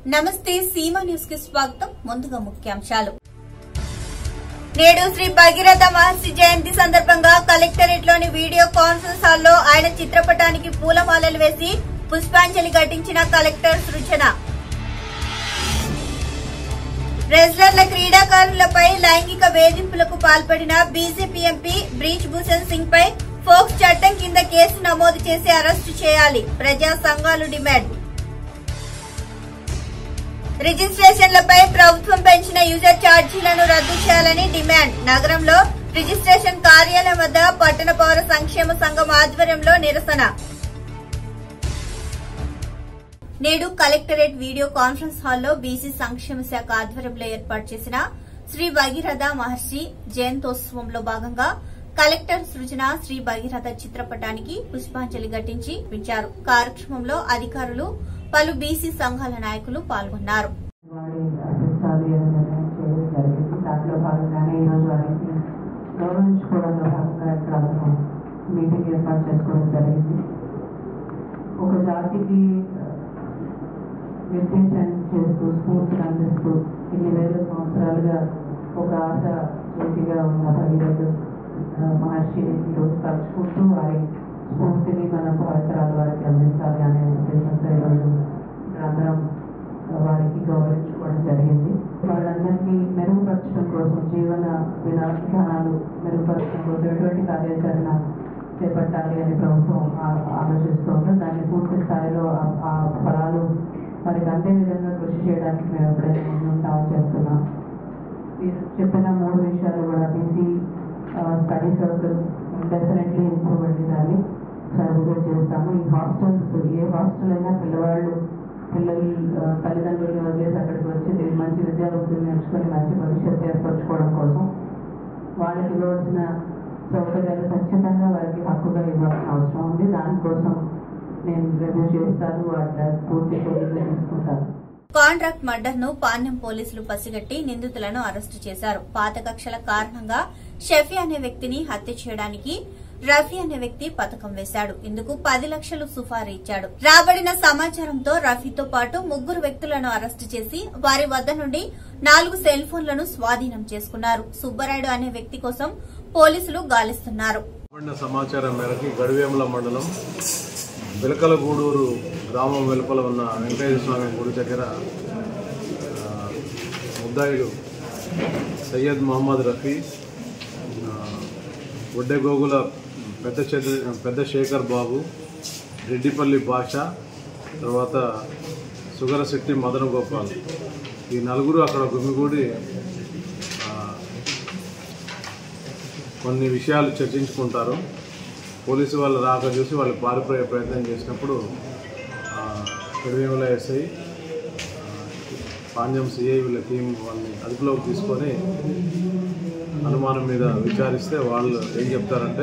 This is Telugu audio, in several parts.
నమస్తే సీమా న్యూస్ కి స్వాగతం ముందుగా ముఖ్యాంశాలు నేడు శ్రీ భగీరథ మహర్షి జయంతి సందర్భంగా కలెక్టరేట్ లోని వీడియో కాన్ఫరెన్స్ హాల్లో ఆయన చిత్రపటానికి పూలమాలలు వేసి పుష్పాంజలి ఘటించిన కలెక్టర్ సృజన రెజ్లర్ల క్రీడాకారులపై లైంగిక వేధింపులకు పాల్పడిన బీజేపీ ఎంపీ బ్రీచ్ భూషణ్ సింగ్ పై ఫోక్స్ చట్టం కింద కేసు నమోదు చేసి అరెస్టు చేయాలి ప్రజా సంఘాలు డిమాండ్ రిజిస్ట్రేషన్లపై ప్రభుత్వం పెంచిన యూజర్ ఛార్జీలను రద్దు చేయాలని డిమాండ్ నగరంలో రిజిస్ట్రేషన్ కార్యాలయం వద్ద పట్టణ పౌర సంక్షేమ సంఘం ఆధ్వర్యంలో నిరసన నేడు కలెక్టరేట్ వీడియో కాన్ఫరెన్స్ హాల్లో బీసీ సంక్షేమ శాఖ ఆధ్వర్యంలో ఏర్పాటు చేసిన శ్రీ భగీరథ మహర్షి జయంతోత్సవంలో భాగంగా కలెక్టర్ సృజన శ్రీ భగీరథ చిత్రపటానికి పుష్పాంజలి ఘటించి వించారు కార్యక్రమంలో అధికారులు పలు బీసీ సంఘాల నాయకులు పాల్గొన్నారు వారి అందించాలి అని నిర్ణయం చేయడం జరిగింది దాంట్లో భాగంగానే ఈరోజు వారికి గౌరవించుకోవడంలో భాగంగా ఇక్కడ మనం మీటింగ్ ఏర్పాటు చేసుకోవడం జరిగింది ఒక జాతికి ఆ, నిర్దేశం చేస్తూ స్ఫూర్తిని అందిస్తూ ఇన్ని వేల సంవత్సరాలుగా ఒక ఆశ జ్యోతిగా ఉన్న భగీరథ ఆ, మహర్షిని ఈరోజు తలుచుకుంటూ వారి స్ఫూర్తిని మనం భావితరాల వారికి అందించాలి అనే ఉద్దేశంతో ఈరోజు ఇక్కడ అందరం వారికి గౌరవించుకోవడం జరిగింది వాళ్ళందరినీ మెరుగుపరచడం కోసం జీవన వినా- విధానాలు మెరుగుపరచడం కోసం ఎటువంటి కార్యాచరణ చేపట్టాలి అని ప్రభుత్వం ఆ- ఆలోచిస్తోందో దాన్ని పూర్తి స్థాయిలో ఆ- ఆ ఫలాలు వారికి అందే విధంగా కృషి చేయడానికి మేము ఎప్పుడైనా ముందుంటామని చెప్తున్నాం మీరు చెప్పిన మూడు విషయాలు కూడా BC study circle definitely improve అండి దాన్ని ఒకసారి విజిట్ చేస్తాము ఈ హాస్టల్స్ ఏ హాస్టల్ అయినా పిల్లవాళ్ళు పిల్లలు ఆ, తల్లిదండ్రులు వదిలేసి అక్కడికి వచ్చి దీన్ని మంచి విద్యాబుద్ధులు నేర్చుకొని మంచి భవిష్యత్తు ఏర్పరచుకోవడం కోసం వాళ్ళకి ఇవ్వాల్సిన సౌకర్యాలు ఖచ్చితంగా వారికి హక్కుగా ఇవ్వాల్సిన అవసరం ఉంది దానికోసం నేను రివ్యూ చేస్తాను వాటి పూర్తి చర్యలు తీసుకుంటాను కాంట్రాక్ట్ మర్డర్ ను పాణ్యం పోలీసులు పసిగట్టి నిందితులను అరెస్టు చేశారు పాత కక్షల కారణంగా షఫీ అనే వ్యక్తిని హత్య చేయడానికి రఫీ అనే వ్యక్తి పథకం వేశాడు ఇందుకు పది లక్షలు సుఫారీ ఇచ్చాడు రాబడిన సమాచారంతో రఫీతో పాటు ముగ్గురు వ్యక్తులను అరెస్టు చేసి వారి వద్ద నుండి నాలుగు సెల్ ఫోన్లను స్వాధీనం చేసుకున్నారు సుబ్బరాయుడు అనే వ్యక్తి కోసం పోలీసులు గాలిస్తున్నారు పడిన సమాచారం మేరకు గడివేముల మండలం వెలకలగూడూరు గ్రామం వెలుపల ఉన్న వెంకటేశ్వర స్వామి గుడి దగ్గర ఆ, ముద్దాయిడు సయ్యద్ మహమ్మద్ రఫీ ఆ, ఒడ్డెగోగుల పెద్ద చెద- పెద్ద శేఖర్ బాబు రెడ్డిపల్లి భాష తర్వాత సుగరశెట్టి మదన గోపాల్ ఈ నలుగురు అక్కడ గుమిగూడి ఆ, కొన్ని విషయాలు చర్చించుకుంటారు పోలీసు వాళ్ళు రాక చూసి వాళ్ళు పారిపోయే ప్రయత్నం చేసినప్పుడు పెరువేముల ఎస్ఐ పాంజం సిఐ వీళ్ళ టీం వాళ్ళని అదుపులోకి తీసుకొని అనుమానం మీద విచారిస్తే వాళ్ళు ఏం చెప్తారంటే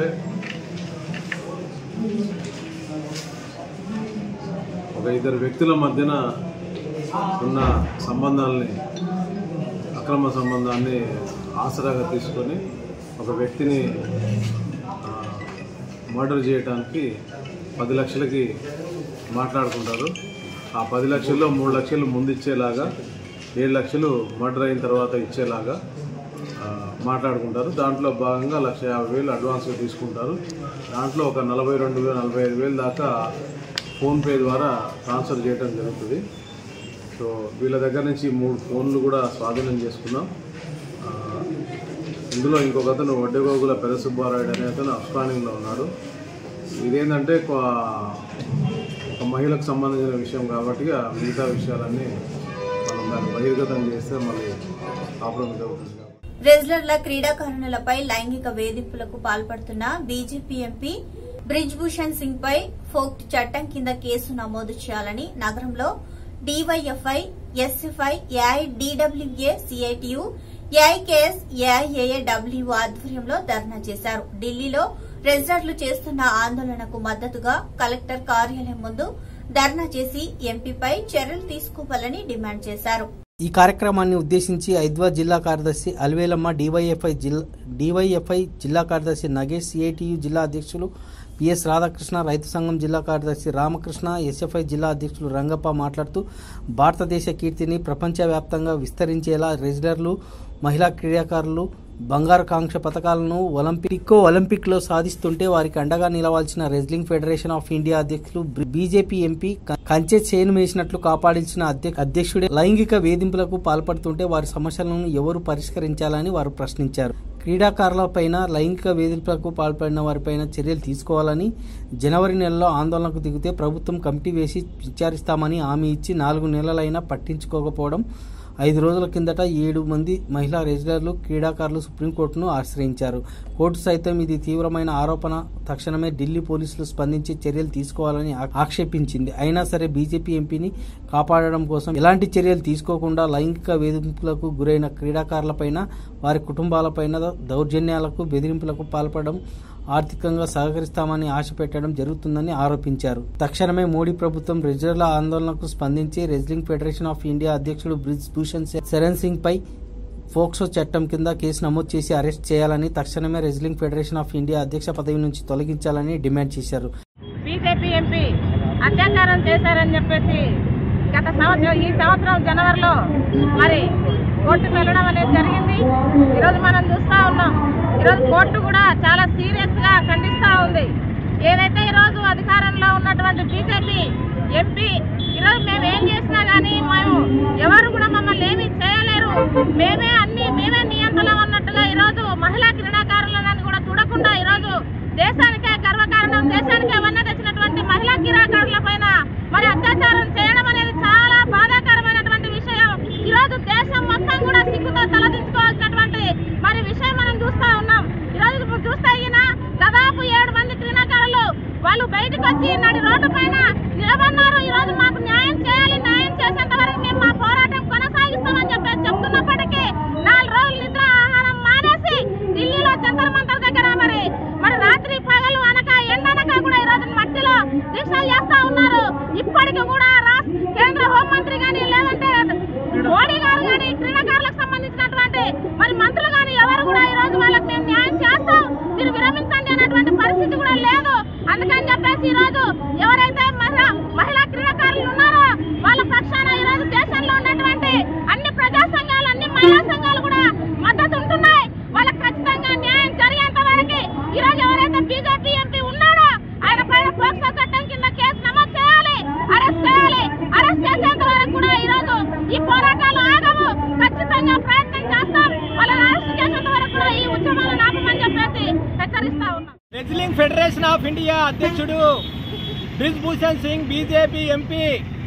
ఒక ఇద్దరు వ్యక్తుల మధ్యన ఉన్న సంబంధాలని అక్రమ సంబంధాన్ని ఆసరాగా తీసుకొని ఒక వ్యక్తిని ఆ, మర్డర్ చేయడానికి పది లక్షలకి మాట్లాడుకుంటారు ఆ పది లక్షల్లో మూడు లక్షలు ముందు ఇచ్చేలాగా ఏడు లక్షలు మర్డర్ అయిన తర్వాత ఇచ్చేలాగా ఆ, మాట్లాడుకుంటారు దాంట్లో భాగంగా లక్ష యాభై వేలు అడ్వాన్స్గా తీసుకుంటారు దాంట్లో ఒక నలభై రెండు వేలు నలభై ఐదు వేలు దాకా ఫోన్పే ద్వారా ట్రాన్స్ఫర్ చేయడం జరుగుతుంది సో వీళ్ళ దగ్గర నుంచి మూడు ఫోన్లు కూడా స్వాధీనం చేసుకున్నాం ఆ, ఇందులో ఇంకొక అతను వడ్డెగోగుల పెద్ద సుబ్బారాయుడు అనే అతను అఫ్ఘానింగ్లో ఉన్నాడు ఇదేంటంటే ఒక ఒక మహిళకు సంబంధించిన విషయం కాబట్టి ఆ మిగతా విషయాలన్నీ మనం దాన్ని బహిర్గతం చేస్తే మళ్ళీ ప్రాబ్లం అవుతుంది కాబట్టి రెజ్లర్ల క్రీడాకారుణులపై లైంగిక వేధింపులకు పాల్పడుతున్న బీజేపీ ఎంపీ బ్రిజ్భూషణ్ సింగ్ పై ఫోక్ట్ చట్టం కింద కేసు నమోదు చేయాలని నగరంలో DYFI SFI AIDWA CITU AIKS AIAAW ఆధ్వర్యంలో ధర్నా చేశారు ఢిల్లీలో రెజ్లర్లు చేస్తున్న ఆందోళనకు మద్దతుగా కలెక్టర్ కార్యాలయం ముందు ధర్నా చేసి ఎంపీపై చర్యలు తీసుకోవాలని డిమాండ్ చేశారు ఈ కార్యక్రమాన్ని ఉద్దేశించి హైదరాబాద్ జిల్లా కార్యదర్శి అల్వేలమ్మ డివైఎఫ్ఐ జిల్లా డివైఎఫ్ఐ జిల్లా కార్యదర్శి నగేష్ సిఐటియు జిల్లా అధ్యక్షులు పిఎస్ రాధాకృష్ణ రైతు సంఘం జిల్లా కార్యదర్శి రామకృష్ణ ఎస్ఎఫ్ఐ జిల్లా అధ్యక్షులు రంగప్ప మాట్లాడుతూ భారతదేశ కీర్తిని ప్రపంచవ్యాప్తంగా విస్తరించేలా రెజ్లర్లు మహిళా క్రీడాకారులు బంగారు కాంక్ష పథకాలను ఒలింపిక్ ఒలింపిక్ లో సాధిస్తుంటే వారికి అండగా నిలవాల్సిన రెజ్లింగ్ ఫెడరేషన్ ఆఫ్ ఇండియా అధ్యక్షులు బీజేపీ ఎంపీ కంచె చేను వేసినట్లు కాపాడించిన అధ్య- అధ్యక్షుడే లైంగిక వేధింపులకు పాల్పడుతుంటే వారి సమస్యలను ఎవరు పరిష్కరించాలని వారు ప్రశ్నించారు క్రీడాకారులపైన లైంగిక వేధింపులకు పాల్పడిన వారిపైన చర్యలు తీసుకోవాలని జనవరి నెలలో ఆందోళనకు దిగితే ప్రభుత్వం కమిటీ వేసి విచారిస్తామని హామీ ఇచ్చి నాలుగు నెలలైనా పట్టించుకోకపోవడం ఐదు రోజుల కిందట ఏడు మంది మహిళా రెజ్లర్లు క్రీడాకారులు సుప్రీంకోర్టును ఆశ్రయించారు కోర్టు సైతం ఇది తీవ్రమైన ఆరోపణ తక్షణమే ఢిల్లీ పోలీసులు స్పందించి చర్యలు తీసుకోవాలని ఆ- ఆక్షేపించింది అయినా సరే బీజేపీ ఎంపీని కాపాడడం కోసం ఎలాంటి చర్యలు తీసుకోకుండా లైంగిక వేధింపులకు గురైన క్రీడాకారులపైన వారి కుటుంబాలపైన దౌర్జన్యాలకు బెదిరింపులకు పాల్పడడం ఆర్థికంగా సహకరిస్తామని ఆశ పెట్టడం జరుగుతుందని ఆరోపించారు తక్షణమే మోడీ ప్రభుత్వం రెజ్లర్ల ఆందోళనకు స్పందించి రెజ్లింగ్ ఫెడరేషన్ ఆఫ్ ఇండియా అధ్యక్షుడు బ్రిజ్ భూషణ్ శరణ్ సింగ్ పై ఫోక్సో చట్టం కింద కేసు నమోదు చేసి అరెస్ట్ చేయాలని తక్షణమే రెజ్లింగ్ ఫెడరేషన్ ఆఫ్ ఇండియా అధ్యక్ష పదవి నుంచి తొలగించాలని డిమాండ్ చేశారు బీజేపీ ఎంపీ అత్యాచారం చేశారని చెప్పేసి గత సంవత్సరం ఈ సంవత్సరం జనవరిలో మరి కోర్టుకు వెళ్ళడం అనేది జరిగింది ఈరోజు మనం చూస్తా ఉన్నాం ఈరోజు కోర్టు కూడా చాలా సీరియస్ గా ఖండిస్తా ఉంది ఏదైతే ఈరోజు అధికారంలో ఉన్నటువంటి బీజేపీ ఎంపీ ఈరోజు మేము ఏం చేసినా కానీ మేము ఎవరు కూడా మమ్మల్ని ఏమీ చేయలేరు మేమే అన్ని మేమే నియంత్రణ అన్నట్టుగా ఈరోజు మహిళా క్రీడాకారులను కూడా చూడకుండా ఈరోజు దేశానికే గర్వకారణం దేశానికే వన్న తెచ్చినటువంటి మహిళా క్రీడాకారుల పైన మరి అత్యాచారం చేయడం అనేది చాలా బాధాకరమైనటువంటి విషయం ఈ రోజు దేశం మొత్తం కూడా సిగ్గుతో తలదించుకోవాల్సినటువంటి మరి విషయం మనం చూస్తా ఉన్నాం ఈ రోజు ఇప్పుడు చూస్తే ఈయన దాదాపు ఏడు మంది క్రీడాకారులు వాళ్ళు బయటకు వచ్చి నడి రోడ్డు పైన నిలబడినారు ఈ రోజు మాకు న్యాయం చేయాలి న్యాయం చేసేంత వరకు మేము మా పోరాటం కొనసాగిస్తామని చెప్పి చెప్తున్నప్పటికీ నాలుగు రోజులు నిద్ర ఆహారం మానేసి ఢిల్లీలో జంతర్ మంతర్ దగ్గర మరి మరి రాత్రి పగలు అనక ఎండనక కూడా ఈ రోజు మట్టిలో దీక్షలు చేస్తా ఉన్నారు ఇప్పటికి కూడా రాష్ట్ర కేంద్ర హోంమంత్రి గాని లేదంటే మోడీ గారు గాని క్రీడాకారులకు సంబంధించినటువంటి మరి మంత్రులు గాని ఎవరు కూడా ఈ రోజు వాళ్ళకి మేము న్యాయం చేస్తాం మీరు విరమించండి అనేటువంటి పరిస్థితి కూడా లేదు అందుకని చెప్పేసి ఈ రోజు ఎవరైతే మహిళా మహిళా క్రీడాకారులు ఉన్నారో వాళ్ళ పక్షాన ఈ రోజు దేశంలో ఉన్నటువంటి అన్ని ప్రజా సంఘాలు అన్ని మహిళా సంఘాలు కూడా మద్దతు ఉంటున్నాయి వాళ్ళకి ఖచ్చితంగా న్యాయం జరిగేంత వరకు ఈ రోజు ఎవరైతే బీజేపీ ఎంపీ ఉన్నాడో ఆయన పైన పోక్సో చట్టం కింద కేసు నమోదు చేయాలి అరెస్ట్ చేయాలి అరెస్ట్ చేసేంత వరకు కూడా ఈ రోజు ఈ పోరాటాలు ఆగవు ఖచ్చితంగా ప్రయత్నం చేస్తాం వాళ్ళని అరెస్ట్ చేసేంత వరకు కూడా ఈ ఉద్యమాలను ఆపమని చెప్పేసి హెచ్చరిస్తా ఉన్నాం రెజ్లింగ్ ఫెడరేషన్ ఆఫ్ ఇండియా అధ్యక్షుడు బ్రిజ్ భూషణ్ సింగ్ బీజేపీ ఎంపీ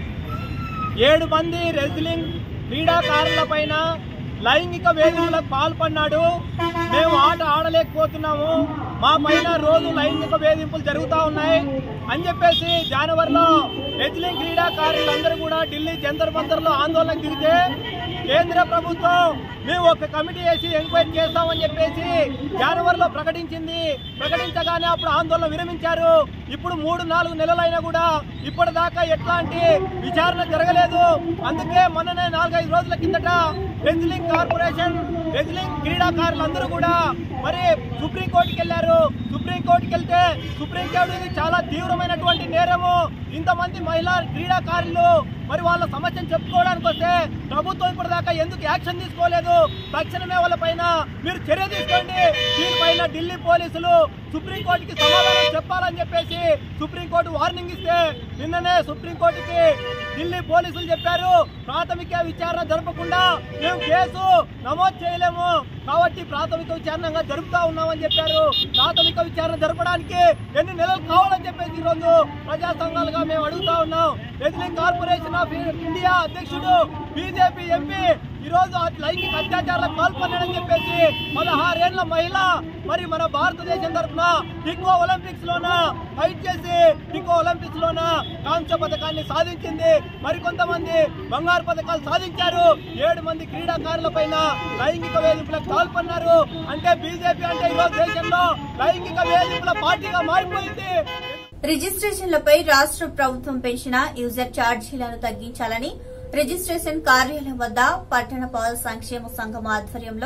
ఏడు మంది రెజ్లింగ్ క్రీడాకారుల పైన లైంగిక వేధింపులకు పాల్పడినాడు మేము ఆట ఆడలేకపోతున్నాము మా పైన రోజు లైంగిక వేధింపులు జరుగుతూ ఉన్నాయి అని చెప్పేసి జనవరిలో రెజ్లింగ్ క్రీడాకారులందరూ కూడా ఢిల్లీ జంతర్ మంతర్లో ఆందోళనకు దిగితే కేంద్ర ప్రభుత్వం మేము ఒక కమిటీ వేసి ఎంక్వైరీ చేస్తామని చెప్పేసి జనవరిలో ప్రకటించింది ప్రకటించగానే అప్పుడు ఆందోళన విరమించారు ఇప్పుడు మూడు నాలుగు నెలలైనా కూడా ఇప్పటిదాకా ఎట్లాంటి విచారణ జరగలేదు అందుకే మొన్ననే నాలుగైదు రోజుల కిందట రెజ్లింగ్ కార్పొరేషన్ రెజ్లింగ్ క్రీడాకారులందరూ కూడా మరి సుప్రీంకోర్టుకి వెళ్ళారు సుప్రీంకోర్టుకి వెళ్తే సుప్రీంకోర్టు ఇది చాలా తీవ్రమైనటువంటి నేరము ఇంతమంది మహిళా క్రీడాకారులు మరి వాళ్ళ సమస్యను చెప్పుకోవడానికి వస్తే ప్రభుత్వం ఇప్పటిదాకా ఎందుకు యాక్షన్ తీసుకోలేదు తక్షణమే వాళ్ళ పైన మీరు చర్య తీసుకోండి దీనిపైన ఢిల్లీ పోలీసులు సుప్రీంకోర్టుకి సమాధానం చెప్పాలని చెప్పేసి సుప్రీంకోర్టు వార్నింగ్ ఇస్తే నిన్ననే సుప్రీంకోర్టుకి ఢిల్లీ పోలీసులు చెప్పారు ప్రాథమిక విచారణ జరపకుండా మేము కేసు నమోదు చేయలేము కాబట్టి ప్రాథమిక విచారణగా జరుపుతా ఉన్నామని చెప్పారు ప్రాథమిక విచారణ జరపడానికి ఎన్ని నెలలు కావాలని చెప్పేసి ఈ రోజు ప్రజా సంఘాలుగా మేము అడుగుతా ఉన్నాం రెజ్లింగ్ కార్పొరేషన్ ఆఫ్ ఇండియా అధ్యక్షుడు బీజేపీ ఎంపీ ఈ రోజు అట్- లైంగిక అత్యాచారాలకు పాల్పన్నాడని చెప్పేసి పదహారేళ్ల మహిళ మరి మన భారతదేశం తరఫున టిక్కో ఒలింపిక్స్ లోన ఫైట్ చేసి టిక్కో ఒలింపిక్స్ లోన కాంస్య పథకాన్ని సాధించింది మరి కొంతమంది బంగారు పథకాలు సాధించారు ఏడు మంది క్రీడాకారుల పైన లైంగిక వేధింపులకు పాల్పన్నారు అంటే బీజేపీ అంటే ఈరోజు దేశంలో లైంగిక వేధింపుల పార్టీగా మారిపోయింది రిజిస్ట్రేషన్లపై రాష్ట్ర ప్రభుత్వం పెంచిన యూజర్ ఛార్జీలను తగ్గించాలని రిజిస్ట్రేషన్ కార్యాలయం వద్ద పట్టణ పౌర సంక్షేమ సంఘం ఆధ్వర్యంలో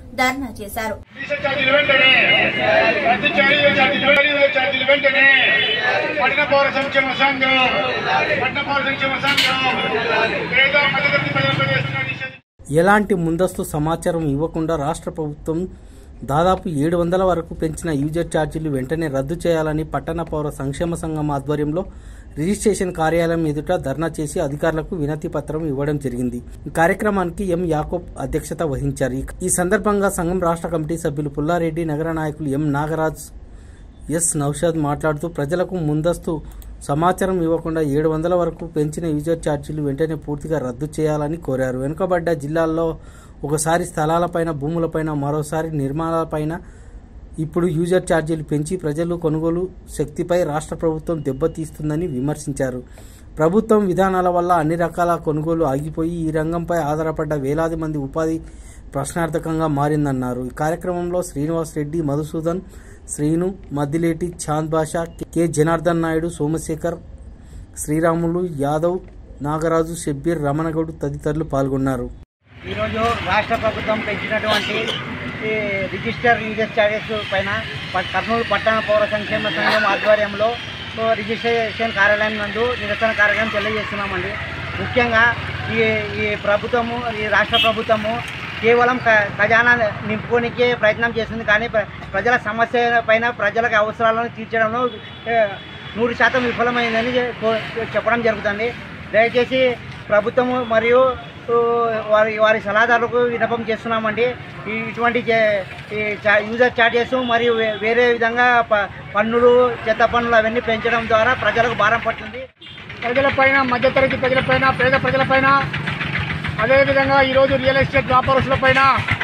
ధర్నా చేశారు డీజిల్ ఛార్జీలు వెంటనే రద్దు చేయాలి ఛార్జీలు వెంటనే ఛార్జీలు వెంటనే పట్టణ పౌర సంక్షేమ సంఘం పట్టణ పౌర సంక్షేమ సంఘం పేద మధ్యతరగతి ప్రజలపై చేస్తున్న నిషేధ ఎలాంటి ముందస్తు సమాచారం ఇవ్వకుండా రాష్ట్ర ప్రభుత్వం దాదాపు ఏడు వందల వరకు పెంచిన యూజర్ ఛార్జీలు వెంటనే రద్దు చేయాలని పట్టణ పౌర సంక్షేమ సంఘం ఆధ్వర్యంలో రిజిస్ట్రేషన్ కార్యాలయం ఎదుట ధర్నా చేసి అధికారులకు వినతి పత్రం ఇవ్వడం జరిగింది ఈ కార్యక్రమానికి ఎం యాకోబ్ అధ్యక్షత వహించారు ఈ- ఈ సందర్భంగా సంఘం రాష్ట్ర కమిటీ సభ్యులు పుల్లారెడ్డి నగర నాయకులు ఎం నాగరాజ్ ఎస్ నౌషాద్ మాట్లాడుతూ ప్రజలకు ముందస్తు సమాచారం ఇవ్వకుండా ఏడు వందల వరకు పెంచిన యూజర్ ఛార్జీలు వెంటనే పూర్తిగా రద్దు చేయాలని కోరారు వెనుకబడ్డ జిల్లాల్లో ఒకసారి స్థలాలపైన భూములపైన మరోసారి నిర్మాణాలపైన ఇప్పుడు యూజర్ ఛార్జీలు పెంచి ప్రజలు కొనుగోలు శక్తిపై రాష్ట్ర ప్రభుత్వం దెబ్బతీస్తుందని విమర్శించారు ప్రభుత్వం విధానాల వల్ల అన్ని రకాల కొనుగోలు ఆగిపోయి ఈ రంగంపై ఆధారపడ్డ వేలాది మంది ఉపాధి ప్రశ్నార్థకంగా మారిందన్నారు ఈ కార్యక్రమంలో శ్రీనివాస్ రెడ్డి మధుసూదన్ శ్రీను మద్దిలేటి చాంద్ బాషా కె జనార్దన్ నాయుడు సోమశేఖర్ శ్రీరాములు యాదవ్ నాగరాజు షబ్బీర్ రమణగౌడ్ తదితరులు పాల్గొన్నారు ఈరోజు రాష్ట్ర ప్రభుత్వం పెంచినటువంటి ఈ రిజిస్టర్ యూజర్ ఛార్జెస్ పైన ప- కర్నూలు పట్టణ పౌర సంక్షేమ సంఘం ఆధ్వర్యంలో సో రిజిస్ట్రేషన్ కార్యాలయం నందు నిరసన కార్యక్రమం తెలియజేస్తున్నామండి ముఖ్యంగా ఈ ఈ ప్రభుత్వము ఈ రాష్ట్ర ప్రభుత్వము కేవలం క- ఖజానా నింపుకోనికే ప్రయత్నం చేస్తుంది కానీ ప్ర- ప్రజల సమస్య పైన ప్రజలకు అవసరాలను తీర్చడంలో ఏ, నూరు శాతం విఫలమైందని చె- కో- చెప్పడం జరుగుతుంది దయచేసి ప్రభుత్వము మరియు ఊ, వారి వారి సలహాదారులకు విన్నపం చేస్తున్నామండి ఈ ఇటువంటి చే- ఈ చా- యూజర్ ఛార్జెస్ మరియు వే- వేరే విధంగా ప- పన్నులు చెత్త పన్నులు అవన్నీ పెంచడం ద్వారా ప్రజలకు భారం పడుతుంది ప్రజలపైన మధ్యతరగతి ప్రజలపైన పేద ప్రజలపైన అదేవిధంగా ఈరోజు రియల్ ఎస్టేట్ వ్యాపారస్తులపైన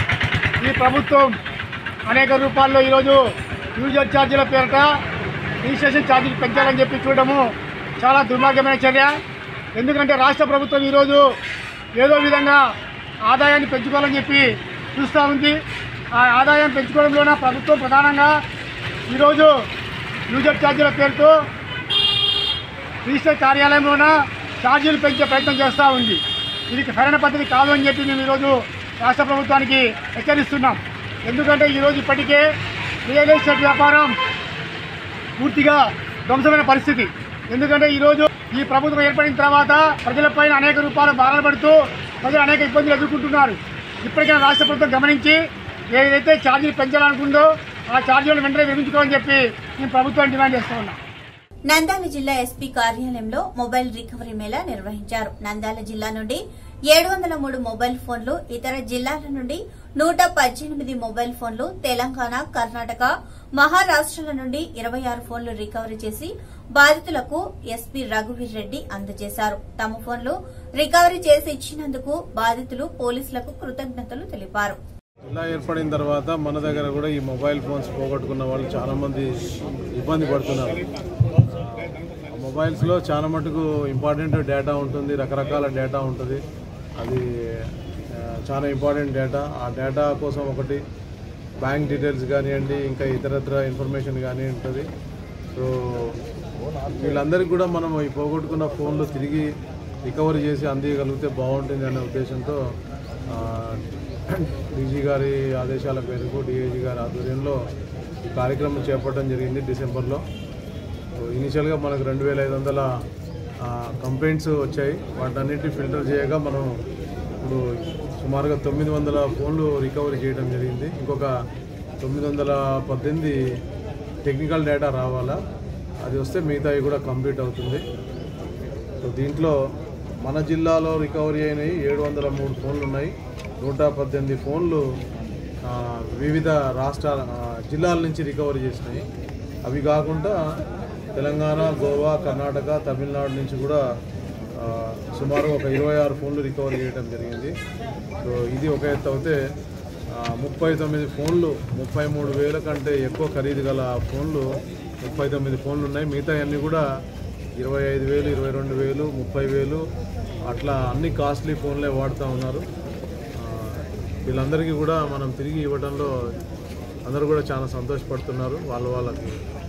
ఈ ప్రభుత్వం అనేక రూపాల్లో ఈరోజు యూజర్ ఛార్జీల పేరిట రిజిస్ట్రేషన్ ఛార్జీలు పెంచాలని చెప్పి చూడడము చాలా దుర్మార్గమైన చర్య ఎందుకంటే రాష్ట్ర ప్రభుత్వం ఈరోజు ఏదో విధంగా ఆదాయాన్ని పెంచుకోవాలని చెప్పి చూస్తూ ఉంది ఆ ఆదాయం పెంచుకోవడంలోన ప్రభుత్వం ప్రధానంగా ఈరోజు యూజర్ ఛార్జీల పేరుతో రిజిస్టర్ కార్యాలయంలోన ఛార్జీలు పెంచే ప్రయత్నం చేస్తూ ఉంది ఇది సరైన పద్ధతి కాదు అని చెప్పి మేము ఈరోజు రాష్ట్ర ప్రభుత్వానికి హెచ్చరిస్తున్నాం ఎందుకంటే ఈరోజు ఇప్పటికే రియల్ ఎస్టేట్ వ్యాపారం పూర్తిగా ధ్వంసమైన పరిస్థితి ఎందుకంటే ఈరోజు ఈ ప్రభుత్వం ఏర్పడిన తర్వాత ప్రజలపైన అనేక రూపాయల భారాలు పడుతూ ప్రజలు అనేక ఇబ్బందులు ఎదుర్కొంటున్నారు ఇప్పటికైనా రాష్ట్ర ప్రభుత్వం గమనించి ఏదైతే ఛార్జీలు పెంచాలనుకుందో ఆ ఛార్జీలను వెంటనే విధించుకోవాలని చెప్పి మేము ప్రభుత్వాన్ని డిమాండ్ చేస్తూ ఉన్నాం నంద్యాల జిల్లా ఎస్పీ కార్యాలయంలో మొబైల్ రికవరీ మేళా నిర్వహించారు నంద్యాల జిల్లా నుండి ఏడు వందల మూడు మొబైల్ ఫోన్లు ఇతర జిల్లాల నుండి నూట పద్దెనిమిది మొబైల్ ఫోన్లు తెలంగాణ కర్ణాటక మహారాష్ట్రల నుండి ఇరవై ఆరు ఫోన్లు రికవరీ చేసి బాధితులకు ఎస్పీ రఘువీర్ రెడ్డి అందజేశారు తమ ఫోన్లు రికవరీ చేసి ఇచ్చినందుకు బాధితులు పోలీసులకు కృతజ్ఞతలు తెలిపారు జిల్లా ఏర్పడిన తర్వాత మన దగ్గర కూడా ఈ మొబైల్ ఫోన్స్ పోగొట్టుకున్న వాళ్ళు చాలా మంది ఇబ్బంది పడుతున్నారు ఆ మొబైల్స్లో చాలా మటుకు ఇంపార్టెంట్ డేటా ఉంటుంది రకరకాల డేటా ఉంటుంది అది ఆ, చాలా ఇంపార్టెంట్ డేటా ఆ డేటా కోసం ఒకటి బ్యాంక్ డీటెయిల్స్ కానివ్వండి ఇంకా ఇతరత్ర ఇన్ఫర్మేషన్ కానీ ఉంటుంది సో వీళ్ళందరికీ కూడా మనం ఈ పోగొట్టుకున్న ఫోన్లు తిరిగి రికవరీ చేసి అందియగలిగితే బాగుంటుంది అనే ఉద్దేశంతో ఆ, డీజీ గారి ఆదేశాల మేరకు డిఐజీ గారి ఆధ్వర్యంలో ఈ కార్యక్రమం చేపట్టడం జరిగింది డిసెంబర్లో సో ఇనిషియల్గా మనకు రెండు వేల ఐదు వందల కంప్లైంట్స్ వచ్చాయి వాటన్నిటిని ఫిల్టర్ చేయగా మనం ఇప్పుడు సుమారుగా తొమ్మిది వందల ఫోన్లు రికవరీ చేయడం జరిగింది ఇంకొక తొమ్మిది వందల పద్దెనిమిది టెక్నికల్ డేటా రావాలా అది వస్తే మిగతావి కూడా కంప్లీట్ అవుతుంది సో దీంట్లో మన జిల్లాలో రికవరీ అయినవి ఏడు వందల మూడు ఫోన్లు ఉన్నాయి నూట పద్దెనిమిది ఫోన్లు ఆ, వివిధ రాష్ట్రాల ఆ, జిల్లాల నుంచి రికవరీ చేసినాయి అవి కాకుండా తెలంగాణ గోవా కర్ణాటక తమిళనాడు నుంచి కూడా ఆ, సుమారు ఒక ఇరవై ఆరు ఫోన్లు రికవరీ చేయడం జరిగింది సో ఇది ఒక ఎత్తు అయితే ఆ, ముప్పై తొమ్మిది ఫోన్లు ముప్పై మూడు వేల కంటే ఎక్కువ ఖరీదు గల ఫోన్లు ముప్పై తొమ్మిది ఫోన్లు ఉన్నాయి మిగతా అన్నీ కూడా ఇరవై ఐదు వేలు ఇరవై రెండు వేలు ముప్పై వేలు అట్లా అన్ని కాస్ట్లీ ఫోన్లే వాడుతూ ఉన్నారు ఆ, వీళ్ళందరికీ కూడా మనం తిరిగి ఇవ్వడంలో అందరూ కూడా చాలా సంతోషపడుతున్నారు వాళ్ళ వాళ్ళకి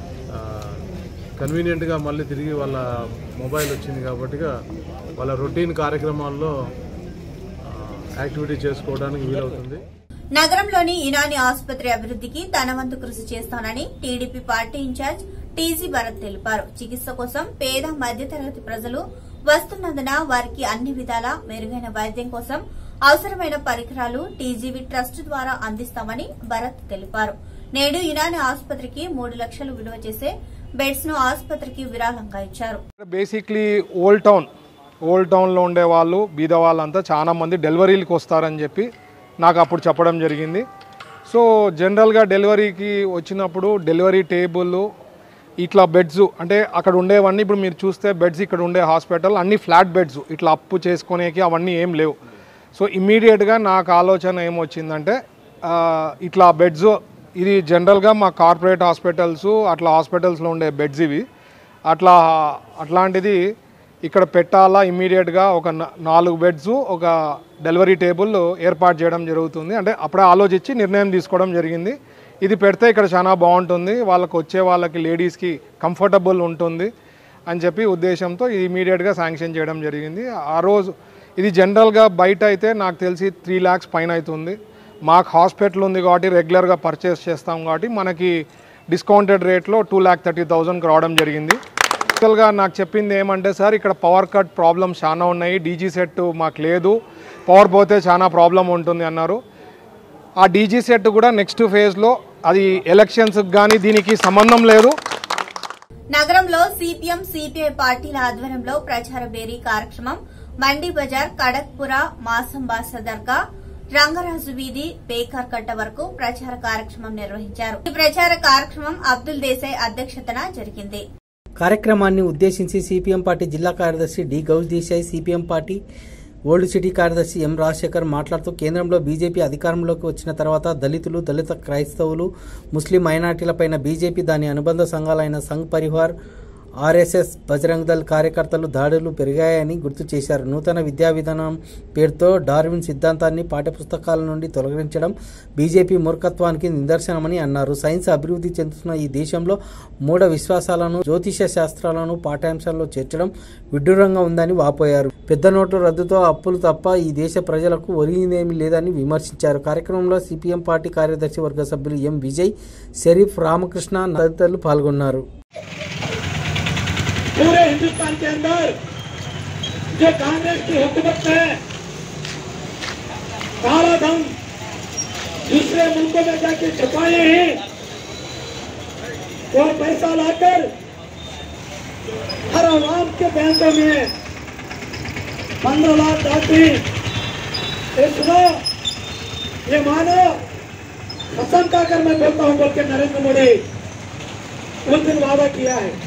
కన్వీనియంట్గా మళ్ళీ తిరిగి వాళ్ళ మొబైల్ వచ్చింది కాబట్టిగా వాళ్ళ రొటీన్ కార్యక్రమాల్లో ఆ, యాక్టివిటీ చేసుకోవడానికి వీలవుతుంది నగరంలోని యునాని ఆసుపత్రి అభివృద్ధికి తన వంతు కృషి చేస్తానని TDP party in-charge TG Bharat తెలిపారు చికిత్స కోసం పేద మధ్యతరగతి ప్రజలు వస్తున్నందున వారికి అన్ని విధాలా మెరుగైన వైద్యం కోసం అవసరమైన పరికరాలు టీజీవీ ట్రస్ట్ ద్వారా అందిస్తామని భరత్ తెలిపారు నేడు యునాని ఆసుపత్రికి మూడు లక్షలు విలువ చేసే బెడ్స్ ను ఆసుపత్రికి విరాళంగా ఇచ్చారు బేసిక్లీ ఓల్డ్ టౌన్ ఓల్డ్ టౌన్లో ఉండే వాళ్ళు బీద వాళ్ళంతా చాలా మంది డెలివరీలకు వస్తారని చెప్పి నాకు అప్పుడు చెప్పడం జరిగింది సో జనరల్గా డెలివరీకి వచ్చినప్పుడు డెలివరీ టేబుల్ ఇట్లా బెడ్స్ అంటే అక్కడ ఉండేవన్నీ ఇప్పుడు మీరు చూస్తే బెడ్స్ ఇక్కడ ఉండే హాస్పిటల్ అన్ని ఫ్లాట్ బెడ్స్ ఇట్లా అప్పు చేసుకునేకి అవన్నీ ఏం లేవు సో ఇమ్మీడియట్గా నాకు ఆలోచన ఏమొచ్చిందంటే ఆ, ఇట్లా బెడ్స్ ఇది జనరల్గా మా కార్పొరేట్ హాస్పిటల్స్ అట్లా హాస్పిటల్స్లో ఉండే బెడ్స్ ఇవి అట్లా అట్లాంటిది ఇక్కడ పెట్టాలా ఇమ్మీడియట్గా ఒక నా- నాలుగు బెడ్స్ ఒక డెలివరీ టేబుల్ ఏర్పాటు చేయడం జరుగుతుంది అంటే అప్పుడే ఆలోచించి నిర్ణయం తీసుకోవడం జరిగింది ఇది పెడితే ఇక్కడ చాలా బాగుంటుంది వాళ్ళకి వచ్చే వాళ్ళకి లేడీస్కి కంఫర్టబుల్ ఉంటుంది అని చెప్పి ఉద్దేశంతో ఇది ఇమీడియట్గా శాంక్షన్ చేయడం జరిగింది ఆ రోజు ఇది జనరల్గా బయట అయితే నాకు తెలిసి త్రీ ల్యాక్స్ పైన అవుతుంది మాకు హాస్పిటల్ ఉంది కాబట్టి రెగ్యులర్గా పర్చేస్ చేస్తాం కాబట్టి మనకి డిస్కౌంటెడ్ రేట్లో టూ ల్యాక్ థర్టీ థౌజండ్కి రావడం జరిగింది యాక్చువల్గా నాకు చెప్పింది ఏమంటే సార్ ఇక్కడ పవర్ కట్ ప్రాబ్లమ్స్ చాలా ఉన్నాయి డీజీ సెట్ మాకు లేదు పవర్ పోతే చాలా ప్రాబ్లం ఉంటుంది అన్నారు ఆ డీజీ సెట్ కూడా నెక్స్ట్ ఫేజ్లో అది ఎలక్షన్స్కి కానీ దీనికి సంబంధం లేదు నగరంలో సిపిఎం సిపిఐ పార్టీల ఆధ్వర్యంలో ప్రచార బేరీ కార్యక్రమం మండి బజార్ కడక్పుర మాసంబాస దర్గా రంగరాజు వీధి బేకార్ కట్ట వరకు ప్రచార కార్యక్రమం నిర్వహించారు ఈ ప్రచార కార్యక్రమం అబ్దుల్ దేశాయ్ అధ్యక్షతన జరిగింది కార్యక్రమాన్ని ఉద్దేశించి సిపిఎం పార్టీ జిల్లా కార్యదర్శి D Gouse Desai CPM party old city కార్యదర్శి ఎం రాజశేఖర్ మాట్లాడుతూ కేంద్రంలో బీజేపీ అధికారంలోకి వచ్చిన తర్వాత దళితులు దళిత క్రైస్తవులు ముస్లిం మైనార్టీలపైన బీజేపీ దాని అనుబంధ సంఘాలైన సంఘ్ పరివార్ ఆర్ఎస్ఎస్ బజరంగ్ దళ్ కార్యకర్తలు దాడులు పెరిగాయని గుర్తు చేశారు నూతన విద్యా విధానం పేరుతో డార్విన్ సిద్ధాంతాన్ని పాఠ్యపుస్తకాల నుండి తొలగించడం బీజేపీ మూర్ఖత్వానికి నిదర్శనమని అన్నారు సైన్స్ అభివృద్ధి చెందుతున్న ఈ దేశంలో మూఢ విశ్వాసాలను జ్యోతిష శాస్త్రాలను పాఠ్యాంశాల్లో చేర్చడం విడ్డూరంగా ఉందని వాపోయారు పెద్ద నోట్ల రద్దుతో అప్పులు తప్ప ఈ దేశ ప్రజలకు ఒరిగిందేమీ లేదని విమర్శించారు కార్యక్రమంలో సిపిఎం పార్టీ కార్యదర్శి వర్గ సభ్యులు ఎం విజయ్ షరీఫ్ రామకృష్ణ తదితరులు పాల్గొన్నారు पूरे हिंदुस्तान के अंदर जो कांग्रेस की हुकूमत में काला धन दूसरे मुल्कों में जाके छुपाए हैं वो पैसा लाकर हर आवाम के बैंकों में पंद्रह लाख डालती ये सुनो ये मानो कसम खाकर मैं बोलता हूं बोल के नरेंद्र मोदी उस दिन वादा किया है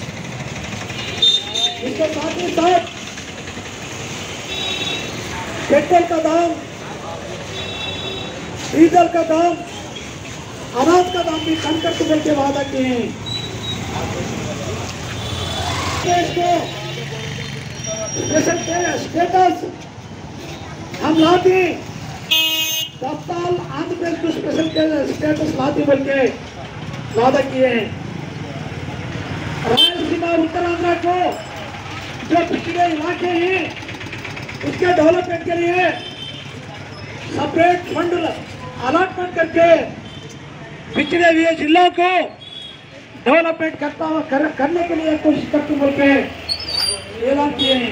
इसके साथ ही साथ पेट्रोल का दाम डीजल का दाम अनाज का दाम भी कम करके बोल के वादा किए हैं देश को स्पेशल स्टेटस हम लाते दस साल आंध्र प्रदेश को स्पेशल स्टेटस लाते बोल के वादा किए हैं रायलसीमा उत्तरांध्र को जो पिछड़े इलाके हैं उसके डेवलपमेंट के लिए सेपरेट फंड अलॉटमेंट करके पिछड़े हुए जिलों को डेवलपमेंट करता हुआ कर, करने के लिए कोशिश करते बोल के ऐलान किए हैं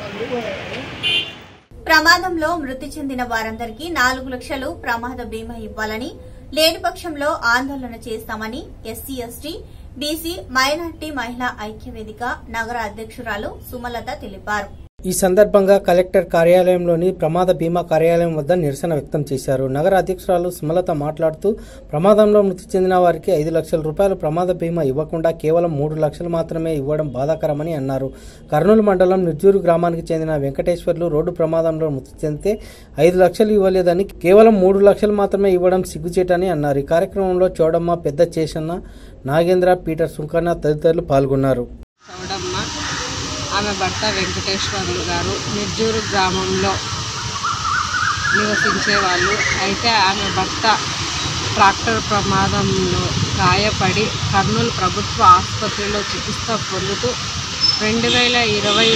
ప్రమాదంలో మృతి చెందిన వారందరికీ నాలుగు లక్షలు ప్రమాద బీమా ఇవ్వాలని లేని పక్షంలో ఆందోళన చేస్తామని ఎస్సీ ఎస్టీ బీసీ మైనార్టీ మహిళా ఐక్యవేదిక నగర అధ్యక్షురాలు సుమలత తెలిపారు ఈ సందర్భంగా కలెక్టర్ కార్యాలయంలోని ప్రమాద బీమా కార్యాలయం వద్ద నిరసన వ్యక్తం చేశారు నగర అధ్యక్షురాలు సుమలత మాట్లాడుతూ ప్రమాదంలో మృతి చెందిన వారికి ఐదు లక్షల రూపాయల ప్రమాద బీమా ఇవ్వకుండా కేవలం మూడు లక్షలు మాత్రమే ఇవ్వడం బాధాకరమని అన్నారు కర్నూలు మండలం నిర్జూరు గ్రామానికి చెందిన వెంకటేశ్వర్లు రోడ్డు ప్రమాదంలో మృతి చెందితే ఐదు లక్షలు ఇవ్వలేదని కేవలం మూడు లక్షలు మాత్రమే ఇవ్వడం సిగ్గుచేటని అన్నారు ఈ కార్యక్రమంలో చౌడమ్మ పెద్ద చేసన్న నాగేంద్ర పీటర్ సుంకన్న తదితరులు పాల్గొన్నారు చౌడమ్మ ఆమె భర్త వెంకటేశ్వర్లు గారు నిర్జూరు గ్రామంలో నివసించేవాళ్ళు అయితే ఆమె భర్త ట్రాక్టర్ ప్రమాదంలో గాయపడి కర్నూలు ప్రభుత్వ ఆసుపత్రిలో చికిత్స పొందుతూ రెండు వేల ఇరవై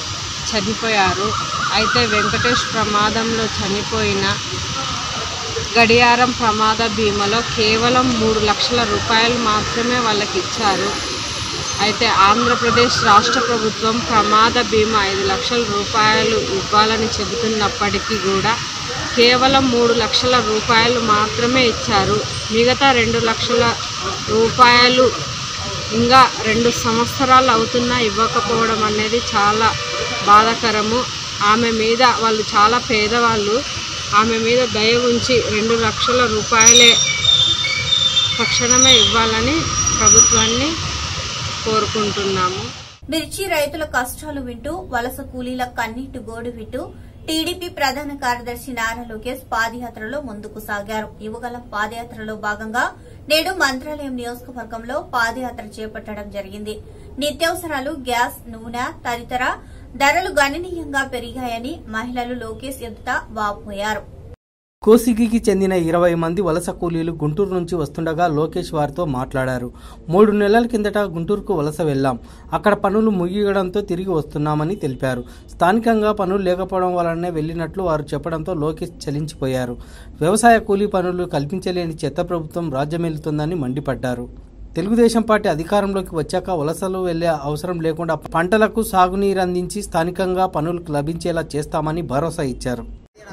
చనిపోయారు అయితే వెంకటేష్ ప్రమాదంలో చనిపోయిన గడియారం ప్రమాద బీమాలో కేవలం మూడు లక్షల రూపాయలు మాత్రమే వాళ్ళకి ఇచ్చారు అయితే ఆంధ్రప్రదేశ్ రాష్ట్ర ప్రభుత్వం ప్రమాద బీమా ఐదు లక్షల రూపాయలు ఇవ్వాలని చెబుతున్నప్పటికీ కూడా కేవలం మూడు లక్షల రూపాయలు మాత్రమే ఇచ్చారు మిగతా రెండు లక్షల రూపాయలు ఇంకా రెండు సంవత్సరాలు అవుతున్నా ఇవ్వకపోవడం అనేది చాలా బాధాకరము ఆమె మీద వాళ్ళు చాలా పేదవాళ్ళు ఆమె మీద దయ ఉంచి రెండు లక్షల రూపాయలే తక్షణమే ఇవ్వాలని ప్రభుత్వాన్ని కోరుకుంటున్నాము మిర్చి రైతుల కష్టాలు వింటూ వలస కూలీల కన్నీటి గోడు వింటూ టీడీపీ ప్రధాన కార్యదర్శి నారా లోకేష్ పాదయాత్రలో ముందుకు సాగారు యువగలం పాదయాత్రలో భాగంగా నేడు మంత్రాలయం నియోజకవర్గంలో పాదయాత్ర చేపట్టడం జరిగింది నిత్యావసరాలు గ్యాస్ నూనె తదితర ధరలు గణనీయంగా పెరిగాయని మహిళలు లోకేష్ ఎదుట వాపోయారు కోసిగికి చెందిన ఇరవై మంది వలస కూలీలు గుంటూరు నుంచి వస్తుండగా లోకేష్ వారితో మాట్లాడారు మూడు నెలల కిందట గుంటూరుకు వలస వెళ్లాం అక్కడ పనులు ముగియడంతో తిరిగి వస్తున్నామని తెలిపారు స్థానికంగా పనులు లేకపోవడం వలనే వెళ్లినట్లు వారు చెప్పడంతో లోకేష్ చలించిపోయారు వ్యవసాయ కూలీ పనులు కల్పించలేని చెత్త ప్రభుత్వం రాజ్యమేలుతుందని మండిపడ్డారు తెలుగుదేశం పార్టీ అధికారంలోకి వచ్చాక వలసలు వెళ్లే అవసరం లేకుండా పంటలకు సాగునీరు అందించి స్థానికంగా పనులు లభించేలా చేస్తామని భరోసా ఇచ్చారు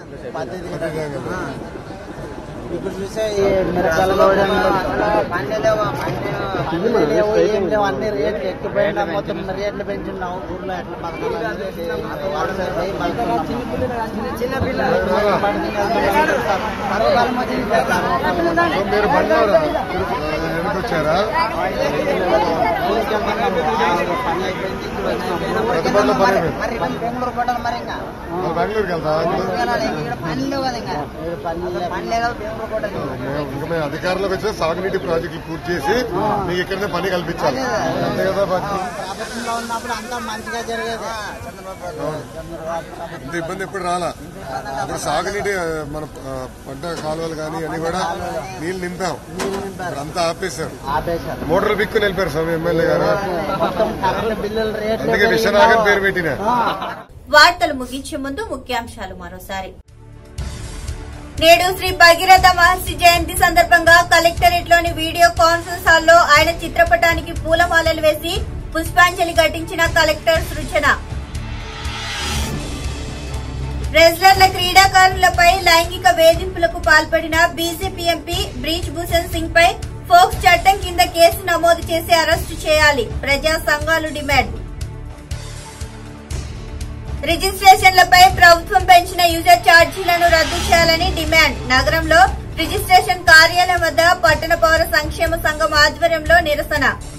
ఇప్పుడు చూసే ఈ మిరపకాయలు కోయడం, పండే లేవు, పండే పండే లేవు, ఏం లేవు అన్ని రేట్లు ఎక్కిపోయినా మొత్తం రేట్లు పెంచున్నావు ఊర్లో ఎట్లా బతకాలని పోయి బతుకున్నాము. చిన్న పిల్లలు బండి వెళ్తున్నారు. పర్వకాలం వచ్చింది మీరు బండ్లో వచ్చారా పని అయిపోయింది ఇప్పుడు వచ్చినాము. ప్రతి బండ్లో పని అయిపోయింది. మరి ఇవన్నీ బెంగళూరు పోవడం మరి ఇంకా బెంగళూరుకి వెళ్తా ఇక్కడ పని లేవు కదా ఇంకా పని లేదు బెంగళూరు పోవడం ఇంకా మేము అధికారంలోకి వచ్చే సాగునీటి ప్రాజెక్టులు పూర్తి చేసి మీకు ఇక్కడనే పని కల్పించాలి అంతే కదా బాధ్యత ప్రభుత్వంలో ఉన్నప్పుడు అంతా మంచిగా జరిగేది చంద్రబాబు చంద్రబాబు ఇంత ఇబ్బంది ఎప్పుడు రాలా ఇప్పుడు సాగునీటి ఆ, మన ఆ, పంట కాలువలు కానీ అన్ని కూడా నీళ్లు నింపాం ఇప్పుడు అంతా ఆపేశారు ఆపేశారు మోటార్లు బిక్కు నిలిపారు స్వామి ఎమ్మెల్యే గారు మొత్తం కరెంట్ బిల్లుల రేట్లు అందుకే విశ్వనాథన్ పేరు పెట్టిన వార్తలు ముగించే ముందు ముఖ్యాంశాలు మరోసారి నేడు శ్రీ భగీరథ మహర్షి జయంతి సందర్భంగా కలెక్టరేట్ లోని వీడియో కాన్ఫరెన్స్ హాల్లో ఆయన చిత్రపటానికి పూలమాలలు వేసి పుష్పాంజలి ఘటించిన కలెక్టర్ సృజన రెజ్లర్ల క్రీడాకారులపై లైంగిక వేధింపులకు పాల్పడిన బీజేపీ ఎంపీ బ్రీచ్ భూషణ్ సింగ్ పై ఫోక్స్ చట్టం కింద కేసు నమోదు చేసి అరెస్టు చేయాలి ప్రజా సంఘాలు డిమాండ్ రిజిస్ట్రేషన్లపై ప్రభుత్వం పెంచిన యూజర్ ఛార్జీలను రద్దు చేయాలని డిమాండ్ నగరంలో రిజిస్ట్రేషన్ కార్యాలయం వద్ద పట్టణ పౌర సంక్షేమ సంఘం ఆధ్వర్యంలో నిరసన